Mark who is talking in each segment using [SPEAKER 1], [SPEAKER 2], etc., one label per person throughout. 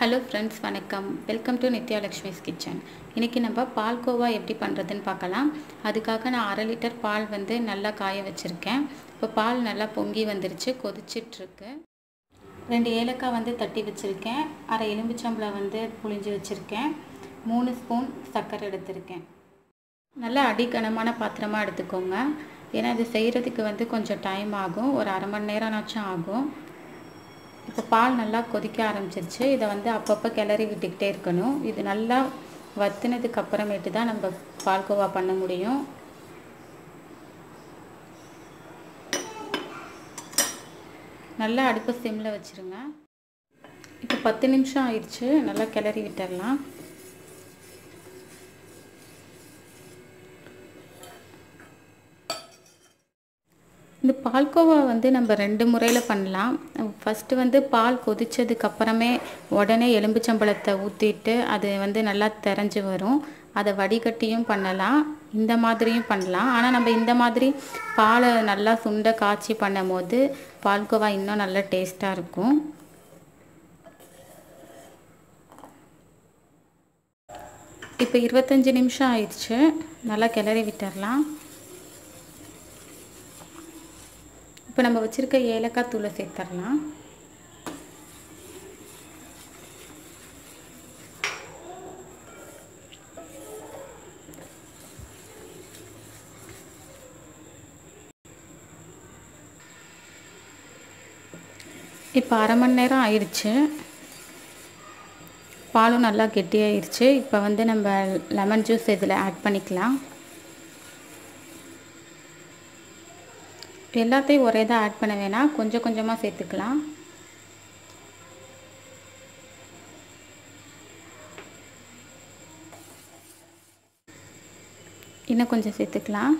[SPEAKER 1] hello friends வணக்கம் welcome to Nithyalakshmi's kitchen இன்றைக்கி நம்ம பால்கோவா எப்படி பண்ணுறதுன்னு பார்க்கலாம் அதுக்காக நான் அரை லிட்டர் பால் வந்து நல்லா காய வச்சுருக்கேன் இப்போ பால் நல்லா பொங்கி வந்துருச்சு கொதிச்சிட்ருக்கு ரெண்டு ஏலக்காய் வந்து தட்டி வச்சுருக்கேன் அரை எலும்பிச்சம்பளம் வந்து புழிஞ்சு வச்சுருக்கேன் மூணு ஸ்பூன் சர்க்கரை எடுத்திருக்கேன் நல்லா அடிக்கனமான பாத்திரமாக எடுத்துக்கோங்க ஏன்னா இது செய்கிறதுக்கு வந்து கொஞ்சம் டைம் ஆகும் ஒரு அரை மணி நேரம்னாச்சும் ஆகும் இப்போ பால் நல்லா கொதிக்க ஆரம்பிச்சிருச்சு இதை வந்து அப்பப்போ கிளறி விட்டுக்கிட்டே இருக்கணும் இது நல்லா வத்துனதுக்கு அப்புறமேட்டு தான் நம்ம பால்கோவா பண்ண முடியும் நல்லா அடுப்பு சிம்மில் வச்சுருங்க இப்போ பத்து நிமிஷம் ஆயிடுச்சு நல்லா கிளறி விட்டுடலாம் இந்த பால்கோவா வந்து நம்ம ரெண்டு முறையில் பண்ணலாம் ஃபஸ்ட்டு வந்து பால் கொதித்ததுக்கு அப்புறமே உடனே எலும்புச்சம்பழத்தை ஊற்றிட்டு அது வந்து நல்லா தெரிஞ்சு வரும் அதை வடிகட்டியும் பண்ணலாம் இந்த மாதிரியும் பண்ணலாம் ஆனால் நம்ம இந்த மாதிரி பாலை நல்லா சுண்ட காய்ச்சி பண்ணும் போது பால்கோவா இன்னும் நல்லா டேஸ்ட்டாக இருக்கும் இப்போ இருபத்தஞ்சி நிமிஷம் ஆயிடுச்சு நல்லா கிளறி விட்டுடலாம் இப்போ நம்ம வச்சுருக்க ஏலக்காய் தூளை சேர்த்துடலாம் இப்போ அரை மணி நேரம் ஆயிடுச்சு பாலும் நல்லா கெட்டியாயிருச்சு இப்போ வந்து நம்ம லெமன் ஜூஸ் இதில் ஆட் பண்ணிக்கலாம் எல்லாத்தையும் ஒரே தான் ஆட் பண்ண வேணாம் கொஞ்சம் கொஞ்சமாக சேர்த்துக்கலாம் இன்னும் கொஞ்சம் சேர்த்துக்கலாம்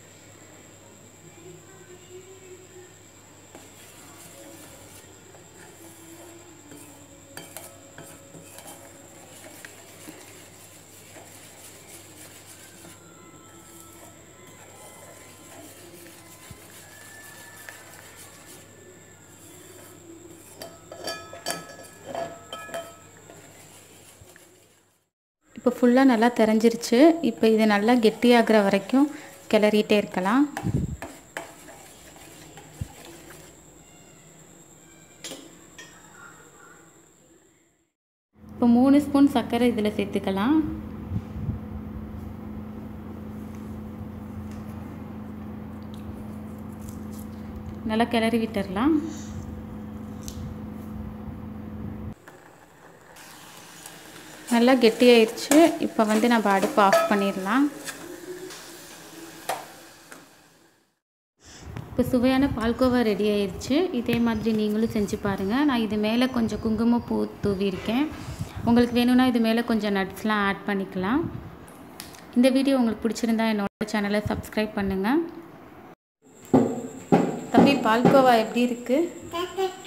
[SPEAKER 1] இப்போ ஃபுல்லாக நல்லா தெரிஞ்சிருச்சு இப்போ இது நல்லா கெட்டியாகிற வரைக்கும் கிளறிட்டே இருக்கலாம் இப்போ மூணு ஸ்பூன் சர்க்கரை இதில் சேர்த்துக்கலாம் நல்லா கிளறி விட்டுடலாம் நல்லா கெட்டியாயிடுச்சு இப்போ வந்து நம்ம அடுப்பு ஆஃப் பண்ணிடலாம் இப்போ சுவையான பால்கோவா ரெடி ஆயிடுச்சு இதே மாதிரி நீங்களும் செஞ்சு பாருங்கள் நான் இது மேலே கொஞ்சம் குங்குமப்பூ தூவியிருக்கேன் உங்களுக்கு வேணும்னா இது மேலே கொஞ்சம் நட்ஸ்லாம் ஆட் பண்ணிக்கலாம் இந்த வீடியோ உங்களுக்கு பிடிச்சிருந்தா என்னோட சேனலை சப்ஸ்கிரைப் பண்ணுங்கள் தம்பி பால்கோவா எப்படி இருக்குது